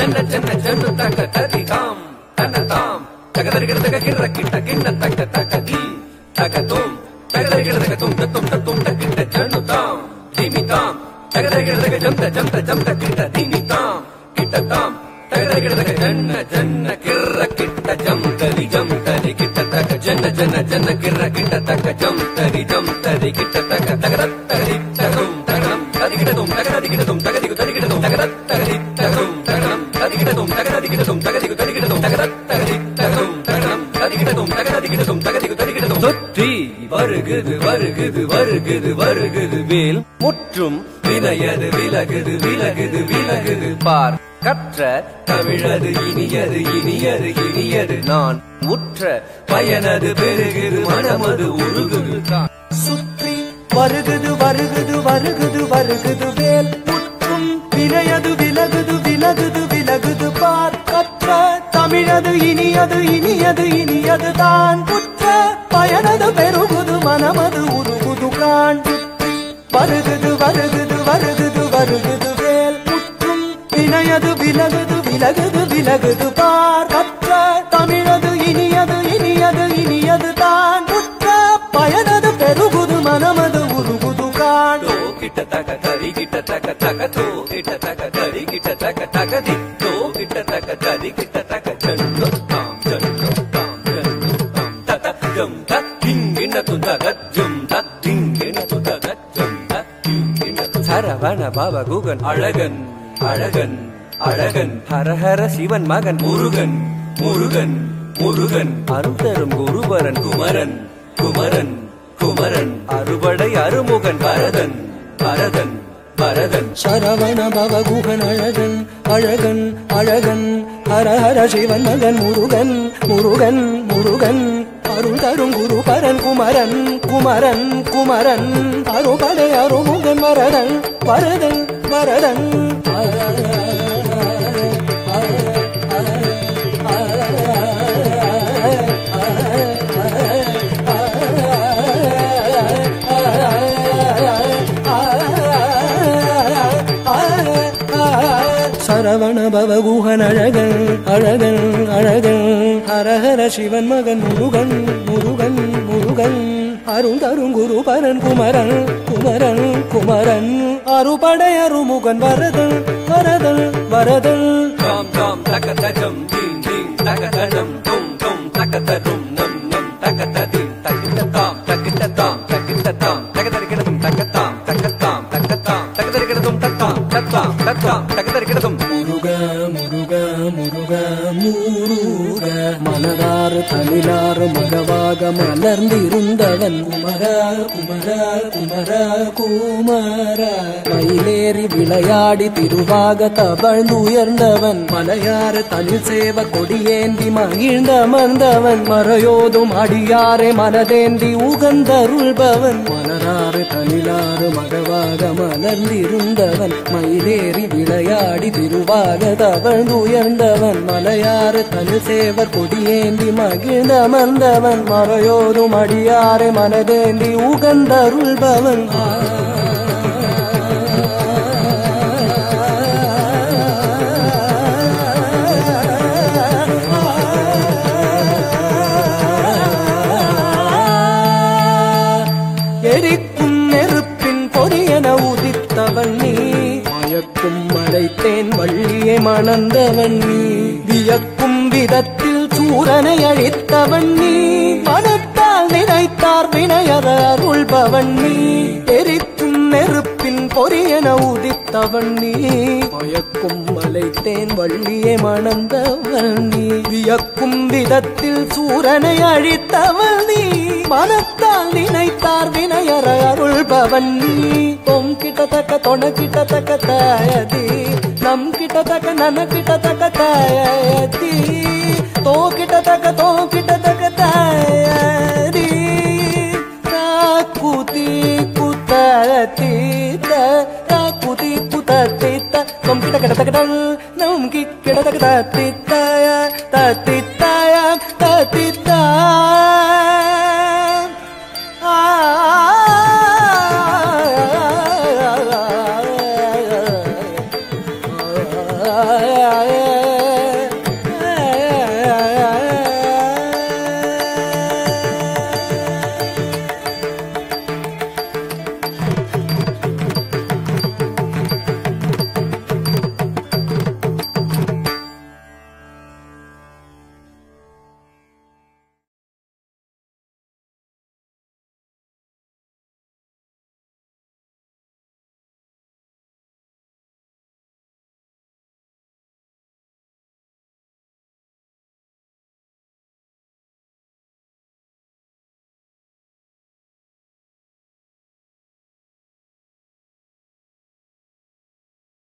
ஜன்ன ஜன்ன ஜன்னு தக்க ததி தாம் தன தாம் தகதரிகிட தக கிர கிட்ட கிண்ண தக்க தக்க தீ தக தும் தகதரிகிட தக தும் தத்தும் தத்தும் தக்கிட்ட ஜன்னு தாம் திமி தாம் தகதரிகிட தக ஜம்த ஜம்த ஜம்த கிட்ட திமி தாம் கிட்ட தாம் தகதரிகிட தக ஜன்ன ஜன்ன கிர கிட்ட ஜம் தரி ஜம் தரி கிட்ட தக்க ஜன்ன ஜன்ன ஜன்ன கிர கிட்ட தக்க ஜம் தரி ஜம் தரி கிட்ட தக்க தகத தகதி தகும் தகதம் ததிகிடதும் தகததிகிடதும் தகதிகு ததிகிடதும் தகத தகதி தகும் தகதம் ததிகிடதும் தகததிகிடதும் தகதிகு ததிகிடதும் தகத தகதி தகும் தகதம் ததிகிடதும் தகததிகிடதும் தகதிகு ததிகிடதும் சுற்றி வருகுது வருகுது வருகுது வருகுது வேல் முற்றும் வினையது விலகுது விலகுது விலகுது பார் கற்ற தமிழது இனியது இனியது இனியது நான் உற்ற பயனது பெருகுது மனமது உருகுது தான் சுற்றி வருகுது வருகுது வருகுது வருகுது வேல் முற்றும் வினையது விலகுது விலகுது விலகுது பார் கற்ற தமிழது இனியது இனியது இனியது தான் குற்ற பயனது பெருகுது மனமது உருகுது காண் சுற்றி வருகுது வருகுது வருகுது வருகுது வேல் முற்றும் வினையது விலகுது விலகுது விலகுது பார் கற்ற தமிழது இனியது இனியது இனியது தான் குற்ற பயனது பெருகுது மனமது உருகுது காண் தோ கிட்ட தக தரி கிட்ட தக தக தோ கிட்ட தக தரி கிட்ட தக தக தி தோ கிட்ட தக தரி கிட்ட தக ஜன்னு தாம் ஜன்னு தாம் ஜன்னு தாம் தத ஜம் த திங்கின து தக ஜம் த திங்கின து தக ஜம் த திங்கின து சரவண பவ குகன் அழகன் அழகன் அழகன் ஹரஹர சிவன் மகன் முருகன் முருகன் முருகன் அருந்தரும் குருபரன் குமரன் குமரன் குமரன் அறுபடை அருமுகன் பரதன் பரதன் பரதன் சரவண பவகுகன் அழகன் அழகன் அழகன் ஹர ஹர சிவன் மகன் முருகன் முருகன் முருகன் அருள் தரும் குரு பரன் குமரன் குமரன் குமரன் அருபடை அருமுகன் வரதன் வரதன் வரதன் சரவண பவகுகன் அழகன் அழகன் அழகன் ஹரஹர சிவன் மகன் முருகன் முருகன் முருகன் அருள் தரும் குரு பரன் குமரன் குமரன் குமரன் அருபடை அருமுகன் வரதன் வரதன் வரதன் தாம் தாம் தக தஜம் தீம் தீம் தக தஜம் தும் தும் தக தரும் நம் நம் தக ததீம் தகிட்ட தாம் தகிட்ட தாம் தகிட்ட தாம் தகதரிக்கிறதும் தகத்தாம் தகத்தாம் தகத்தாம் தகதரிக்கிறதும் தத்தாம் தத்தாம் தத்தாம் தகதரிக்கிறதும் முருக முருக முருக முருக மலராறு தமிழாறு மகவாக மலர்ந்திருந்தவன் குமர குமர குமர குமர மயிலேறி விளையாடி திருவாக தவழ்ந்து உயர்ந்தவன் மலையாறு தனில் சேவ கொடியேந்தி மகிழ்ந்த மந்தவன் மறையோதும் அடியாரே மனதேந்தி உகந்தருள்பவன் மலராறு தனிலாறு மகவாக மலர்ந்திருந்தவன் மயிலேறி விளையாடி திருவாக தவழ்ந்து உயர்ந்தவன் மலையாறு தனில் சேவர் கொடியேந்தி மகிழ்ந்த அமர்ந்தவன் மறையோதும் அடியாரே மனதேந்தி உகந்தருள்பவன் எரிக்கும் நெருப்பின் பொறியன உதித்தவன் நீ மயக்கும் மலைத்தேன் வள்ளியை மணந்தவன் நீ வியக்கும் விதத்தில் சூரனை அழித்தவன் நீ மனத்தால் நினைத்தார் வினையற அருள்பவன் நீ எரிக்கும் நெருப்பின் பொறியன உதித்தவன் நீ மயக்கும் மலைத்தேன் வள்ளியை மணந்தவன் நீ வியக்கும் விதத்தில் சூரனை அழித்தவன் நீ மனத்தால் நினைத்தார் வினையற அருள்பவன் நீ தொம் கிட்டத்தக்க தொண கிட்டத்தக்க தாயதி நம் கிட்டத்தக்க நன கிட்டத்தக்க தாயதி தோ கிட்டத்தக்க தோ கிட்டத்தக்க தாயதி காக்குதி குத்தீத்த காக்குதி குத்தீத்த தொம் கிட்ட கிட்டத்தக்க நம் கிட்டத்தக்க தத்தித்தாய தத்தித்தாய தத்தித்தாய ஆ